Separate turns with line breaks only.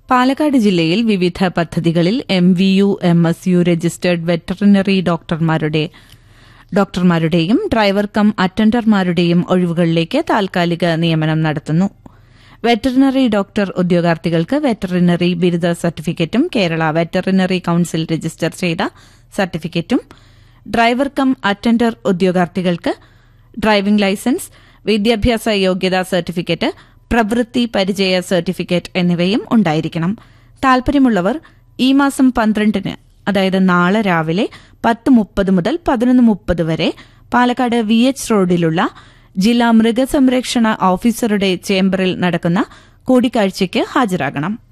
പാലക്കാട് ജില്ലയിൽ വിവിധ പദ്ധതികളിൽ M V U M S U registered veterinary ഡോക്ടർമാരുടെ ഡോക്ടർമാരുടെയും ഡ്രൈവർ കം അറ്റൻഡർമാരുടെയും ഒഴിവുകളിലേക്ക് താൽക്കാലിക നിയമനം നടത്തുന്നു വെറ്ററിനറി ഡോക്ടർ ഉദ്യോഗാർത്ഥികൾക്ക് വെറ്ററിനറി ബിരുദ സർട്ടിഫിക്കറ്റും കേരള വെറ്ററിനറി കൌൺസിൽ രജിസ്റ്റർ ചെയ്ത സർട്ടിഫിക്കറ്റും ഡ്രൈവർ കം അറ്റൻഡർ ഉദ്യോഗാർത്ഥികൾക്ക് ഡ്രൈവിംഗ് ലൈസൻസ് വിദ്യാഭ്യാസ യോഗ്യതാ സർട്ടിഫിക്കറ്റ് പ്രവൃത്തി പരിചയ സർട്ടിഫിക്കറ്റ് എന്നിവയും ഉണ്ടായിരിക്കണം താൽപര്യമുള്ളവർ ഈ മാസം പന്ത്രണ്ടിന് അതായത് നാളെ രാവിലെ പത്ത് മുപ്പത് മുതൽ പതിനൊന്ന് മുപ്പത് വരെ പാലക്കാട് വി എച്ച് റോഡിലുള്ള ജില്ലാ മൃഗസംരക്ഷണ ഓഫീസറുടെ ചേംബറിൽ നടക്കുന്ന കൂടിക്കാഴ്ചയ്ക്ക് ഹാജരാകണം